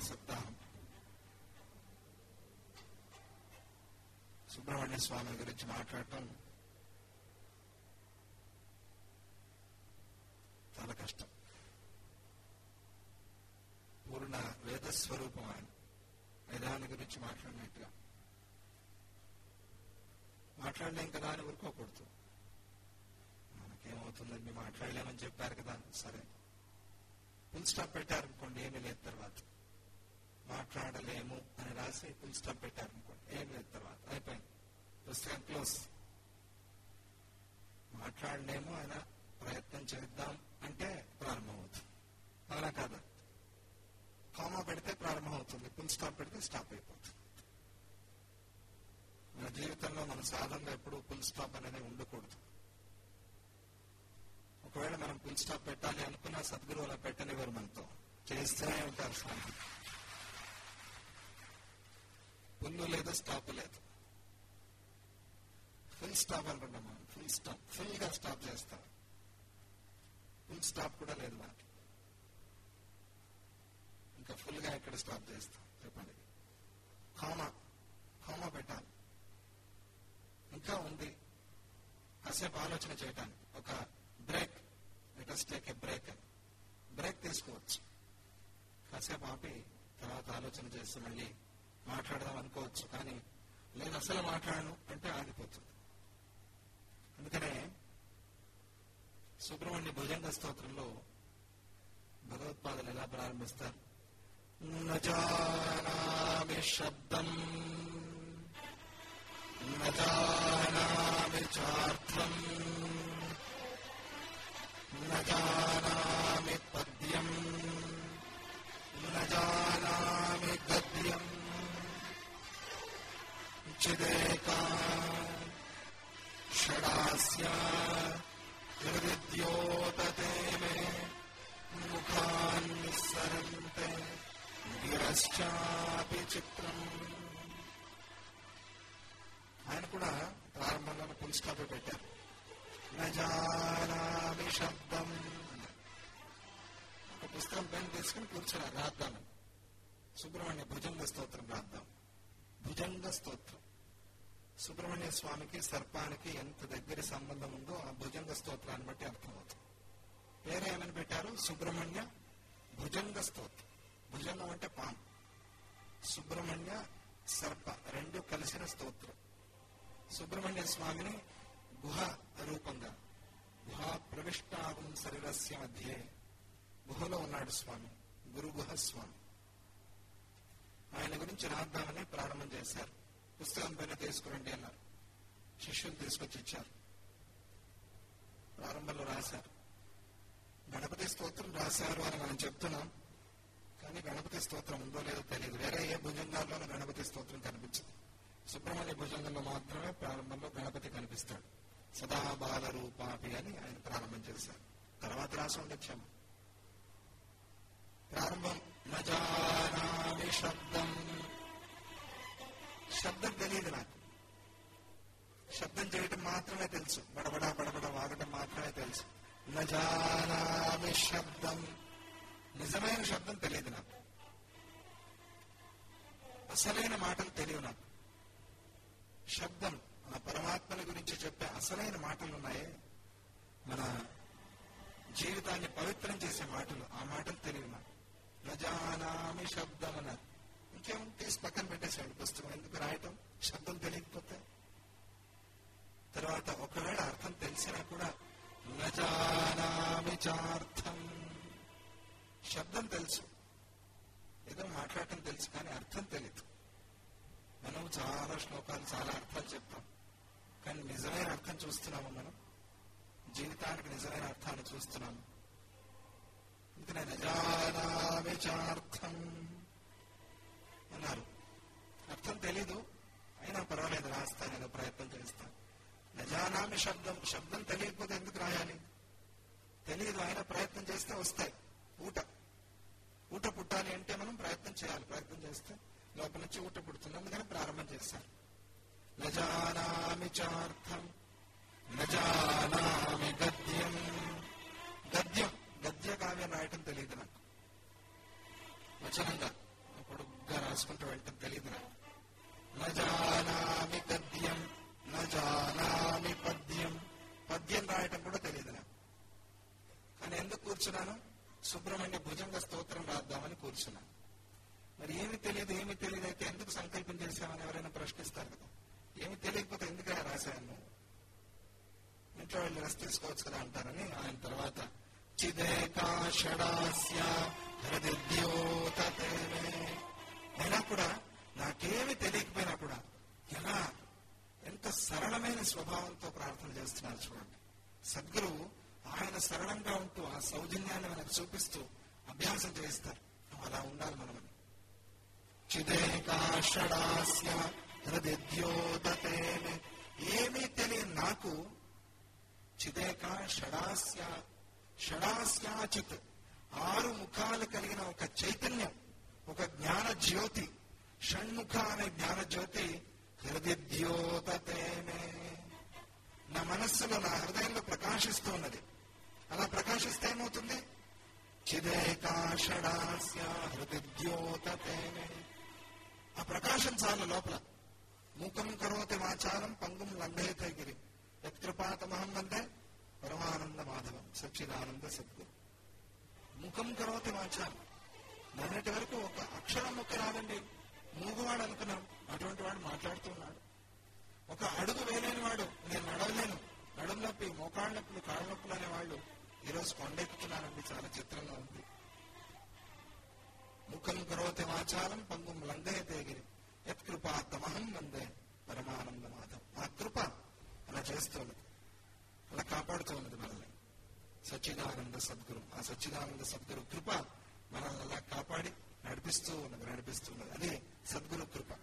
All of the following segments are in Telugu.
సప్తాహం సుబ్రహ్మణ్య స్వామి గురించి మాట్లాడటం చాలా కష్టం పూర్ణ వేద స్వరూపం ఆయన వేదాన్ని గురించి మాట్లాడినట్టుగా మాట్లాడలేం కదా అని ఊరుకోకూడదు మనకేమవుతుందండి మాట్లాడలేమని చెప్పారు కదా సరే ఫుల్ స్టాప్ పెట్టారనుకోండి ఏమీ లేదు తర్వాత మాట్లాడలేము అని రాసి ఫుల్ స్టాప్ పెట్టారనుకోండి ఏం లేదు తర్వాత అయిపోయింది పుస్తకం క్లోజ్ మాట్లాడలేము ఆయన ప్రయత్నం చేద్దాం అంటే ప్రారంభమవుతుంది అవునా కాదా కామా పెడితే ప్రారంభమవుతుంది ఫుల్ స్టాప్ పెడితే స్టాప్ అయిపోతుంది మన జీవితంలో మన సాధనలో ఎప్పుడు ఫుల్ స్టాప్ అనేది ఉండకూడదు ఒకవేళ మనం ఫుల్ స్టాప్ పెట్టాలి అనుకున్నా సద్గురు అలా పెట్టనివ్వరు మనతో చేస్తూనే ఉంటారు స్వామి పుల్లు లేదు స్టాప్ లేదు ఫుల్ స్టాప్ అనుకుంటాం మనం ఫుల్ స్టాప్ ఫుల్ గా స్టాప్ చేస్తాం ఫుల్ స్టాప్ కూడా లేదు మనకి ఇంకా ఫుల్ గా ఎక్కడ స్టాప్ చేస్తాం చెప్పండి కామా కామా పెట్టాలి ఇంకా ఉంది కాసేపు ఆలోచన చేయటానికి ఒక break let us take a break అని బ్రేక్ తీసుకోవచ్చు కాసేపు ఆపి తర్వాత ఆలోచన చేసి మళ్ళీ మాట్లాడదాం అనుకోవచ్చు కానీ లేదు అసలు మాట్లాడను అంటే ఆగిపోతుంది అందుకనే సుబ్రహ్మణ్య భుజంగ స్తోత్రంలో భగవత్పాదలు ఎలా ప్రారంభిస్తారు నజానామి శబ్దం నజానామి చార్థం నజానామి పద్యం నజానామి గద్యం చిదేకా షడాస్య హృదయోతతే మే ముఖాన్ నిస్సరంతే గిరశ్చాపి చిత్రం ఆయన కూడా ప్రారంభంలో ఫుల్ స్టాప్ పెట్టారు నజానామి శబ్దం ఒక పుస్తకం పెన్ తీసుకుని కూర్చొని రాద్దాం సుబ్రహ్మణ్య భుజంగ స్తోత్రం రాద్దాం భుజంగ స్తోత్రం సుబ్రహ్మణ్య స్వామికి సర్పానికి ఎంత దగ్గర సంబంధం ఉందో ఆ భుజంగ స్తోత్రాన్ని బట్టి అర్థమవుతుంది పేరు ఏమని పెట్టారు సుబ్రహ్మణ్య భుజంగ స్తోత్రం భుజంగం అంటే పాము సుబ్రహ్మణ్య సర్ప రెండు కలిసిన స్తోత్రం సుబ్రహ్మణ్య స్వామిని గుహ రూపంగా గుహ ప్రవిష్టాగం శరీరస్య మధ్యే గుహలో ఉన్నాడు స్వామి గురు గుహ స్వామి ఆయన గురించి రాద్దామని ప్రారంభం చేశారు పుస్తకం పైన తీసుకురండి అన్నారు శిష్యులు తీసుకొచ్చి ఇచ్చారు ప్రారంభంలో రాశారు గణపతి స్తోత్రం రాశారు అని మనం చెప్తున్నాం కానీ గణపతి స్తోత్రం ఉందో లేదో తెలియదు వేరే ఏ భుజంగాల్లోనూ గణపతి స్తోత్రం కనిపించదు సుబ్రహ్మణ్య భుజంగంలో మాత్రమే ప్రారంభంలో గణపతి కనిపిస్తాడు సదా బాల రూపాపి అని ఆయన ప్రారంభం చేశారు తర్వాత రాసి ఉండొచ్చాము ప్రారంభం నజానామి శబ్దం శబ్దం తెలియదు నాకు శబ్దం చేయటం మాత్రమే తెలుసు బడబడా బడబడ వాగటం మాత్రమే తెలుసు నజానామి శబ్దం నిజమైన శబ్దం తెలియదు నాకు అసలైన మాటలు తెలియవు నాకు శబ్దం ఆ పరమాత్మని గురించి చెప్పే అసలైన మాటలు ఉన్నాయే మన జీవితాన్ని పవిత్రం చేసే మాటలు ఆ మాటలు తెలియవు నాకు నజానామి శబ్దం అన్నారు ఇంకేం తీసి పక్కన పెట్టేశాడు పుస్తకం ఎందుకు రాయటం శబ్దం తెలియకపోతే తర్వాత ఒకవేళ అర్థం తెలిసినా కూడా నజానామి చార్థం శబ్దం తెలుసు ఏదో మాట్లాడటం తెలుసు కానీ అర్థం తెలియదు మనం చాలా శ్లోకాలు చాలా అర్థాలు చెప్తాం కానీ నిజమైన అర్థం చూస్తున్నాము మనం జీవితానికి నిజమైన అర్థాన్ని చూస్తున్నాము అందుకనే నిజానామి చార్థం అన్నారు అర్థం తెలీదు అయినా పర్వాలేదు రాస్తాను ఏదో ప్రయత్నం చేస్తాను నజానామి శబ్దం శబ్దం తెలియకపోతే ఎందుకు రాయాలి తెలియదు ఆయన ప్రయత్నం చేస్తే వస్తాయి ఊట ఊట పుట్టాలి అంటే మనం ప్రయత్నం చేయాలి ప్రయత్నం చేస్తే లోపల నుంచి ఊట పుడుతుంది అందుకని ప్రారంభం చేశారు నజానామి చార్థం నజానామి గద్యం గద్యం గద్య కావ్యం రాయటం తెలియదు నాకు వచనంగా కూర్చున్నాను సుబ్రహ్మణ్య భుజంగ స్తోత్రం రాద్దామని కూర్చున్నాను మరి ఏమి తెలియదు ఏమి తెలియదు అయితే ఎందుకు సంకల్పం చేశామని ఎవరైనా ప్రశ్నిస్తారు కదా ఏమి తెలియకపోతే ఎందుకైనా రాశాను ఇంట్లో వెళ్ళి రెస్ట్ తీసుకోవచ్చు కదా అంటారని ఆయన తర్వాత చిదేకాషడాస్య హృదిద్యోతేనే అయినా కూడా నాకేమి తెలియకపోయినా కూడా ఎలా ఎంత సరళమైన స్వభావంతో ప్రార్థన చేస్తున్నారు చూడండి సద్గురు ఆయన సరళంగా ఉంటూ ఆ సౌజన్యాన్ని మనకు చూపిస్తూ అభ్యాసం చేయిస్తారు అలా ఉండాలి మనమని చిదేకాషడాస్య హృదిద్యోతేనే ఏమీ తెలియని నాకు చిదేక షడాస్య షడాస్యాచిత్ ఆరు ముఖాలు కలిగిన ఒక చైతన్యం ఒక జ్ఞాన జ్యోతి షణ్ముఖ అనే జ్ఞాన జ్యోతి హృదయద్యోతేనే నా మనస్సులో నా హృదయంలో ప్రకాశిస్తూ ఉన్నది అలా ప్రకాశిస్తే ఏమవుతుంది చిదేకాషడాస్య హృదయద్యోతేనే ఆ ప్రకాశం చాలు లోపల మూకం కరోతి వాచాలం పంగుం లంఘయతే గిరి యత్కృపాతమహం వందే పరమానంద మాధవం సచ్చిదానంద సద్గురు ముఖం కరోతి వాచాలం మొన్నటి వరకు ఒక అక్షరం ముక్క రాదండి మూగువాడు అనుకున్నాం అటువంటి వాడు మాట్లాడుతున్నాడు ఒక అడుగు వేయలేని వాడు నేను నడవలేను నడుము నొప్పి మోకాళ్ళ నొప్పులు కాళ్ళ నొప్పులు అనే వాళ్ళు ఈరోజు కొండెక్కుతున్నారండి చాలా చిత్రంగా ఉంది ముఖం కరోతి వాచాలం పంగుం లంఘయతే గిరి యత్కృపాతమహం వందే పరమానంద మాధవం ఆ కృప అలా చేస్తున్నది అలా కాపాడుతూ ఉన్నది మనల్ని సచ్చిదానంద సద్గురు ఆ సచ్చిదానంద సద్గురు కృప మనల్ని అలా కాపాడి నడిపిస్తూ ఉన్నది నడిపిస్తూ ఉన్నది అదే సద్గురు కృప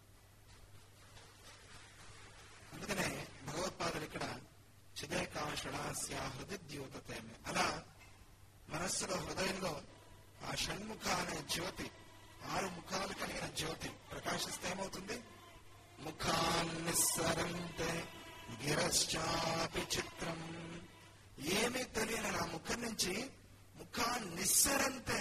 అందుకనే భగవత్పాదులు ఇక్కడ చిదేకాషడాస్య హృదయద్యోతమే అలా మనస్సులో హృదయంలో ఆ షణ్ముఖ అనే జ్యోతి ఆరు ముఖాలు కలిగిన జ్యోతి ప్రకాశిస్తే ఏమవుతుంది ముఖాన్నిస్సరంతే గిరశ్చాపి చిత్రం ఏమీ తెలియని నా ముఖం నుంచి ముఖాన్నిస్సరంతే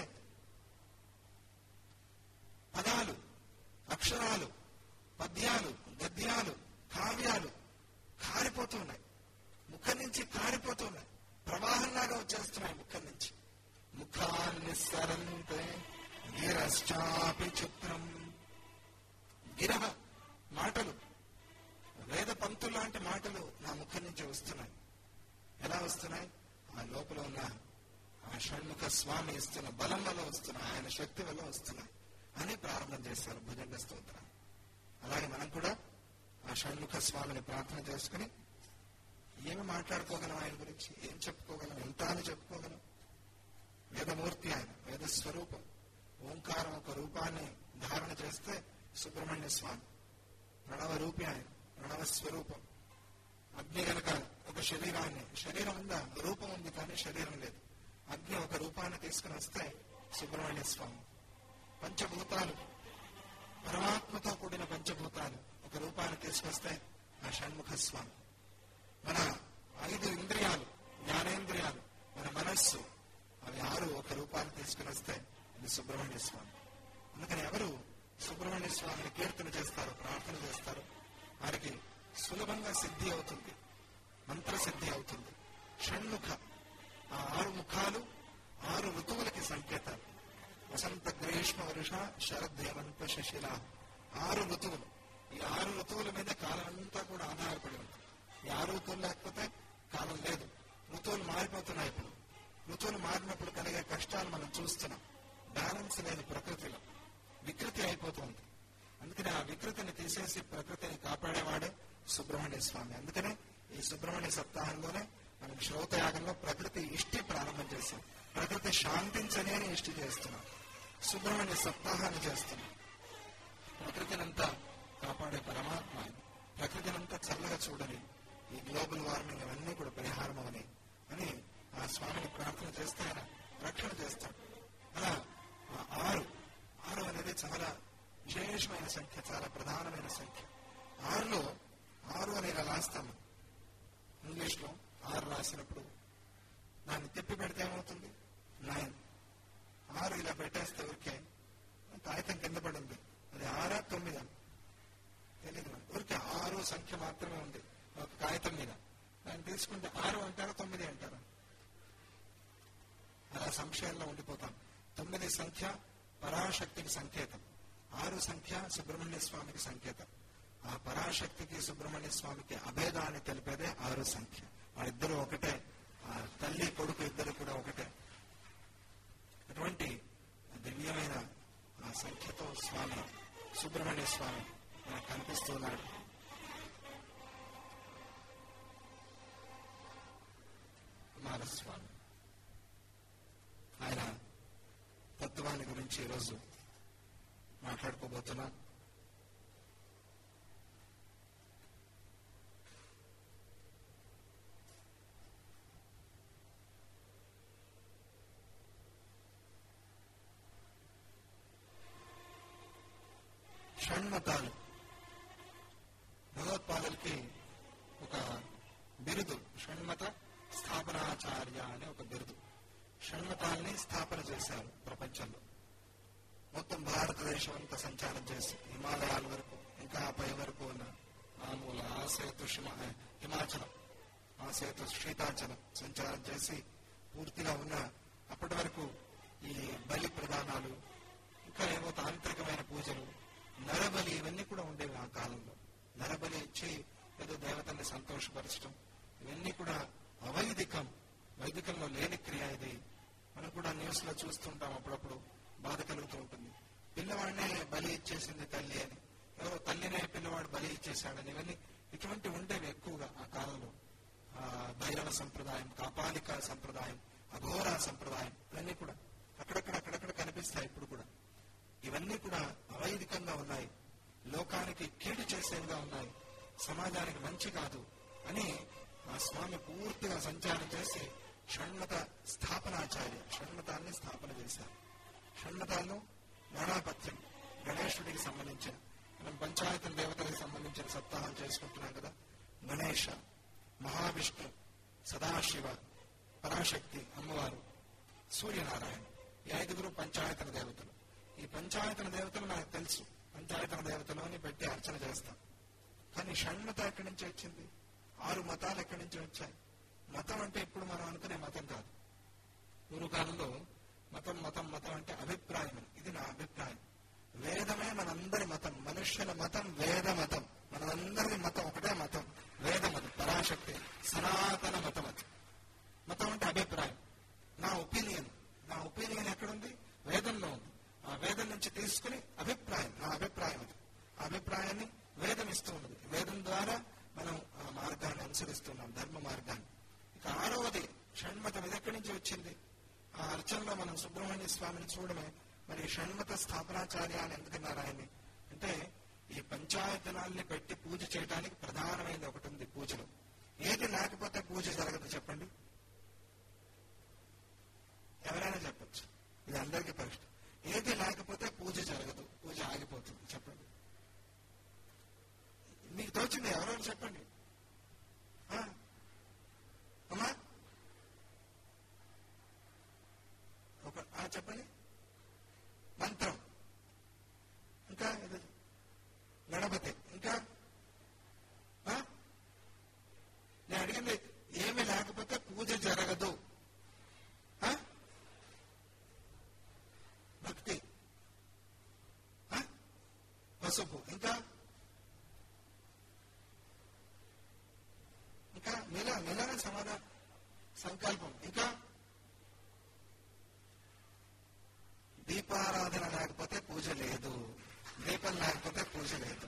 పదాలు అక్షరాలు పద్యాలు గద్యాలు కావ్యాలు కారిపోతున్నాయి ముఖం నుంచి కారిపోతున్నాయి ప్రవాహంలాగా వచ్చేస్తున్నాయి ముఖం నుంచి ముఖాన్నిస్సరంతే గిరశ్చాపి చిత్రం గిరహ మాటలు వేద పంక్తులు లాంటి మాటలు నా ముఖం నుంచి వస్తున్నాయి ఎలా వస్తున్నాయి ఆ లోపల ఉన్న ఆ షణ్ముఖ స్వామి ఇస్తున్న బలం వల్ల వస్తున్నాయి ఆయన శక్తి వల్ల వస్తున్నాయి అని ప్రారంభం చేశారు భుజంగ స్తోత్రం అలాగే మనం కూడా ఆ షణ్ముఖ స్వామిని ప్రార్థన చేసుకుని ఏమి మాట్లాడుకోగలం ఆయన గురించి ఏం చెప్పుకోగలం ఎంత అని చెప్పుకోగలం వేదమూర్తి ఆయన వేద స్వరూపం ఓంకారం ఒక రూపాన్ని ధారణ చేస్తే సుబ్రహ్మణ్య స్వామి ప్రణవ రూపి ఆయన ప్రణవ స్వరూపం అగ్ని గనక ఒక శరీరాన్ని శరీరం ఉందా రూపం ఉంది కానీ శరీరం లేదు అగ్ని ఒక రూపాన్ని తీసుకుని వస్తే సుబ్రహ్మణ్య స్వామి పంచభూతాలు పరమాత్మతో కూడిన పంచభూతాలు ఒక రూపాన్ని తీసుకొస్తే ఆ షణ్ముఖ స్వామి మన ఐదు ఇంద్రియాలు జ్ఞానేంద్రియాలు మన మనస్సు అవి ఆరు ఒక రూపాన్ని తీసుకుని వస్తే ఇది సుబ్రహ్మణ్య స్వామి అందుకని ఎవరు సుబ్రహ్మణ్య స్వామిని కీర్తన చేస్తారు ప్రార్థన చేస్తారు వారికి సులభంగా సిద్ధి అవుతుంది మంత్ర సిద్ధి అవుతుంది షణ్ముఖ ఆ ఆరు ముఖాలు ఆరు ఋతువులకి సంకేతాలు వసంత గ్రీష్మ వర్ష శరద్ హేమంత శశిల ఆరు ఋతువులు ఈ ఆరు ఋతువుల మీద కాలం అంతా కూడా ఆధారపడి ఉంది ఈ ఆరు ఋతువులు లేకపోతే కాలం లేదు ఋతువులు మారిపోతున్నాయి ఇప్పుడు ఋతువులు మారినప్పుడు కలిగే కష్టాలు మనం చూస్తున్నాం బ్యాలెన్స్ లేదు ప్రకృతిలో వికృతి అయిపోతుంది అందుకని ఆ వికృతిని తీసేసి ప్రకృతిని కాపాడేవాడే సుబ్రహ్మణ్య స్వామి అందుకనే ఈ సుబ్రహ్మణ్య సప్తాహంలోనే మనం శ్రోతయాగంలో ప్రకృతి ఇష్టి ప్రారంభం చేసాం ప్రకృతి శాంతించని అని ఇష్టి చేస్తున్నాం సుబ్రహ్మణ్య సప్తాహాన్ని చేస్తున్నాం ప్రకృతినంతా కాపాడే పరమాత్మ ఆయన. ప్రకృతినంతా చల్లగా చూడని ఈ గ్లోబల్ వార్మింగ్ అవన్నీ కూడా పరిహారం అవని అని ఆ స్వామిని ప్రార్థన చేస్తే ఆయన రక్షణ చేస్తాడు అలా ఆ ఆరు ఆరు అనేది చాలా విశేషమైన సంఖ్య చాలా ప్రధానమైన సంఖ్య ఆరులో ఆరు అని ఇలా రాస్తాము ఇంగ్లీష్ లో ఆరు రాసినప్పుడు దాన్ని తిప్పి పెడితే ఏమవుతుంది నైన్ ఆరు ఇలా పెట్టేస్తే ఊరికే కాగితం కింద పడింది అది ఆరా తొమ్మిదా తెలియదు మనకు. ఊరికే ఆరు సంఖ్య మాత్రమే ఉంది ఒక కాగితం మీద దాన్ని తీసుకుంటే ఆరు అంటారా తొమ్మిది అంటారా అలా సంశయంలో ఉండిపోతాం తొమ్మిది సంఖ్య పరాశక్తికి సంకేతం ఆరు సంఖ్య సుబ్రహ్మణ్య స్వామికి సంకేతం ఆ పరాశక్తికి సుబ్రహ్మణ్య స్వామికి అభేదాన్ని తెలిపేదే ఆరు సంఖ్య వాళ్ళిద్దరూ ఒకటే ఆ తల్లి కొడుకు ఇద్దరు కూడా ఒకటే అటువంటి దివ్యమైన ఆ సంఖ్యతో స్వామి సుబ్రహ్మణ్య స్వామి మనకు కనిపిస్తున్నాడు కుమారస్వామి ఆయన తత్వాన్ని గురించి ఈరోజు మాట్లాడుకోబోతున్నాం షణ్మతాలు భగవత్పాదులకి ఒక బిరుదు షణ్మత స్థాపనాచార్య అనే ఒక బిరుదు షణ్మతాల్ని స్థాపన చేశారు ప్రపంచంలో మొత్తం భారతదేశం అంతా సంచారం చేసి హిమాలయాల వరకు ఇంకా పై వరకు ఉన్న మామూలు ఆ సేతు శిమ- హిమాచలం ఆ సేతు శీతాచలం సంచారం చేసి పూర్తిగా ఉన్న అప్పటి వరకు ఈ బలి ప్రదానాలు ఇంకా ఏవో తాంత్రికమైన పూజలు నరబలి ఇవన్నీ కూడా ఉండేవి ఆ కాలంలో నరబలి ఇచ్చి ఏదో దేవతల్ని సంతోషపరచడం ఇవన్నీ కూడా అవైదికం వైదికంలో లేని క్రియ ఇది మనం కూడా న్యూస్ లో చూస్తుంటాం అప్పుడప్పుడు బాధ కలుగుతూ ఉంటుంది పిల్లవాడినే బలి ఇచ్చేసింది తల్లి అని ఎవరో తల్లినే పిల్లవాడు బలి ఇచ్చేశాడని ఇవన్నీ ఇటువంటి ఉండేవి ఎక్కువగా ఆ కాలంలో ఆ భైరవ సంప్రదాయం కాపాలిక సంప్రదాయం అఘోర సంప్రదాయం ఇవన్నీ కూడా అక్కడక్కడ అక్కడక్కడ కనిపిస్తాయి ఇప్పుడు కూడా ఇవన్నీ కూడా అవైదికంగా ఉన్నాయి లోకానికి కీడు చేసేవిగా ఉన్నాయి సమాజానికి మంచి కాదు అని ఆ స్వామి పూర్తిగా సంచారం చేసి షణ్మత స్థాపనాచార్య షణ్మతాన్ని స్థాపన చేశారు షణ్మతాలను గణాపత్యం గణేశుడికి సంబంధించిన మనం పంచాయతీ దేవతలకు సంబంధించిన సప్తాహం చేసుకుంటున్నాం కదా గణేష మహావిష్ణు సదాశివ పరాశక్తి అమ్మవారు సూర్యనారాయణ ఈ ఐదుగురు పంచాయతన దేవతలు ఈ పంచాయతన దేవతలు నాకు తెలుసు పంచాయతన దేవతలు అని పెట్టి అర్చన చేస్తాం కానీ షణ్మత ఎక్కడి నుంచి వచ్చింది ఆరు మతాలు ఎక్కడి నుంచి వచ్చాయి మతం అంటే ఇప్పుడు మనం అనుకునే మతం కాదు పూర్వకాలంలో మతం మతం మతం అంటే అభిప్రాయం ఇది నా అభిప్రాయం వేదమే మనందరి మతం మనుష్యుల మతం వేద మతం మనందరి మతం ఒకటే మతం వేద మతం పరాశక్తి సనాతన మతం అది మతం అంటే అభిప్రాయం నా ఒపీనియన్ నా ఒపీనియన్ ఎక్కడుంది వేదంలో ఉంది ఆ వేదం నుంచి తీసుకుని అభిప్రాయం నా అభిప్రాయం అది ఆ అభిప్రాయాన్ని వేదం ఇస్తూ ఉన్నది వేదం ద్వారా మనం ఆ మార్గాన్ని అనుసరిస్తున్నాం ధర్మ మార్గాన్ని ఇక ఆరవది షణ్మతం ఇది ఎక్కడి నుంచి వచ్చింది ఆ అర్చనలో మనం సుబ్రహ్మణ్య స్వామిని చూడమే మరి షణ్మత స్థాపనాచార్య అని ఎందుకన్నారు ఆయన్ని అంటే ఈ పంచాయతనాల్ని పెట్టి పూజ చేయడానికి ప్రధానమైనది ఒకటి ఉంది పూజలో ఏది లేకపోతే పూజ జరగదు చెప్పండి ఎవరైనా చెప్పచ్చు ఇది అందరికీ పరీక్ష ఏది లేకపోతే పూజ జరగదు పూజ ఆగిపోతుంది చెప్పండి మీకు తోచింది ఎవరెవరు చెప్పండి ఆ? అమ్మా ఒక ఆ, చెప్పండి మంత్రం ఇంకా ఏదో గణపతి ఇంకా ఆ? నేను అడిగింది ఏమి లేకపోతే పూజ జరగదు ఆ? భక్తి ఆ? పసుపు ఇంకా ఇంకా మీలో మీలోనే సమాధానం సంకల్పం ఇంకా దీపారాధన లేకపోతే పూజ లేదు దీపం లేకపోతే పూజ లేదు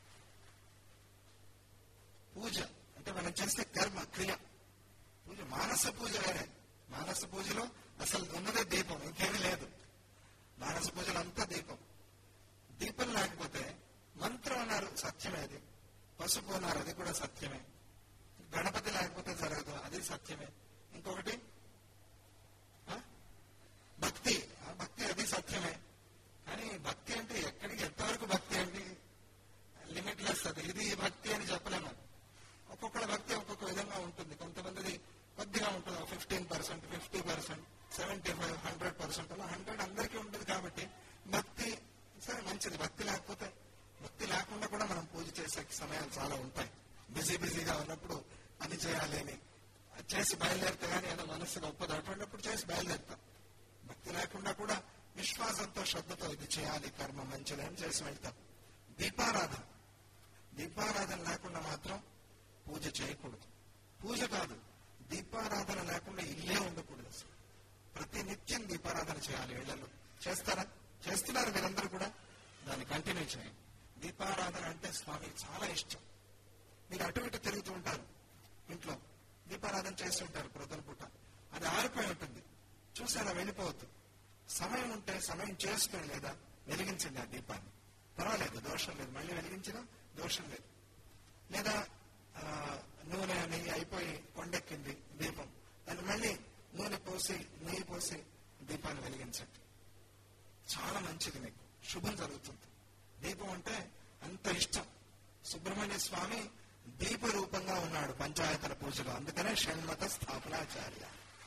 పూజ అంటే మనం చేసే కర్మ క్రియ పూజ మానస పూజ వేరే మానస పూజలో అసలు ఉన్నదే దీపం ఇంకేమీ లేదు మానస పూజలో అంతా దీపం దీపం లేకపోతే మంత్రం అన్నారు సత్యమే అది పసుపు అన్నారు అది కూడా సత్యమే గణపతి లేకపోతే జరగదు అది సత్యమే ఇంకొకటి ఆ? భక్తి ఆ భక్తి అది సత్యమే కానీ భక్తి అంటే ఎక్కడికి ఎంతవరకు భక్తి అండి లిమిట్లెస్ అది ఇది భక్తి అని చెప్పలేము ఒక్కొక్కళ్ళ భక్తి ఒక్కొక్క విధంగా ఉంటుంది కొంతమందిది కొద్దిగా ఉంటుంది fifteen percent fifty percent seventy five hundred percent అలా హండ్రెడ్ అందరికీ ఉంటుంది కాబట్టి భక్తి సరే మంచిది భక్తి లేకపోతే భక్తి లేకుండా కూడా మనం పూజ చేసే సమయాలు చాలా ఉంటాయి బిజీ బిజీగా ఉన్నప్పుడు పని చేయాలి అని చేసి బయలుదేరితే కానీ ఏదో మనసులో ఒప్పదు అటువంటిప్పుడు చేసి బయలుదేరుతాం భక్తి లేకుండా కూడా విశ్వాసంతో శ్రద్ధతో ఇది చేయాలి కర్మ మంచిది అని చేసి వెళ్తాం దీపారాధన దీపారాధన లేకుండా మాత్రం పూజ చేయకూడదు పూజ కాదు దీపారాధన లేకుండా ఇల్లే ఉండకూడదు అసలు ప్రతి నిత్యం దీపారాధన చేయాలి ఇళ్లలో చేస్తారా చేస్తున్నారు మీరందరూ కూడా దాన్ని కంటిన్యూ చేయండి దీపారాధన అంటే స్వామికి చాలా ఇష్టం మీరు అటు ఇటు తిరుగుతూ ఉంటారు ఇంట్లో దీపారాధన చేస్తూ ఉంటారు ప్రొద్దున పూట అది ఆరిపోయి ఉంటుంది చూసారా వెళ్ళిపోవద్దు సమయం ఉంటే సమయం చేసుకుని లేదా వెలిగించండి ఆ దీపాన్ని పర్వాలేదు దోషం లేదు మళ్ళీ వెలిగించినా దోషం లేదు లేదా ఆ, నూనె నెయ్యి అయిపోయి కొండెక్కింది దీపం దాన్ని మళ్ళీ నూనె పోసి నెయ్యి పోసి దీపాన్ని వెలిగించండి చాలా మంచిది మీకు శుభం జరుగుతుంది దీపం అంటే అంత ఇష్టం సుబ్రహ్మణ్య స్వామి దీప రూపంగా ఉన్నాడు పంచాయతన పూజలో అందుకనే షణ్మత స్థాపనాచార్య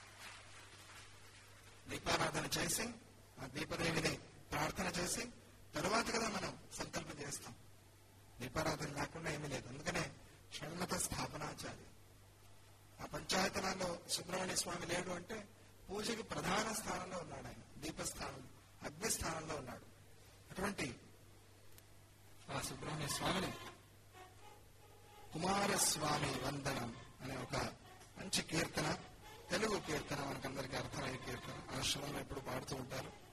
దీపారాధన చేసి ఆ దీపదేవిని ప్రార్థన చేసి తరువాత కదా మనం సంకల్పం చేస్తాం దీపారాధన లేకుండా ఏమీ లేదు అందుకనే షణ్మత స్థాపనాచార్య ఆ పంచాయతనాల్లో సుబ్రహ్మణ్య స్వామి లేడు అంటే పూజకి ప్రధాన స్థానంలో ఉన్నాడు ఆయన దీపస్థానం అగ్ని స్థానంలో ఉన్నాడు అటువంటి ఆ సుబ్రహ్మణ్య స్వామిని కుమారస్వామి వందనం అనే ఒక మంచి కీర్తన తెలుగు కీర్తన మనకందరికీ అర్థమయ్యే కీర్తన ఆశ్రమంలో ఎప్పుడు పాడుతూ ఉంటారు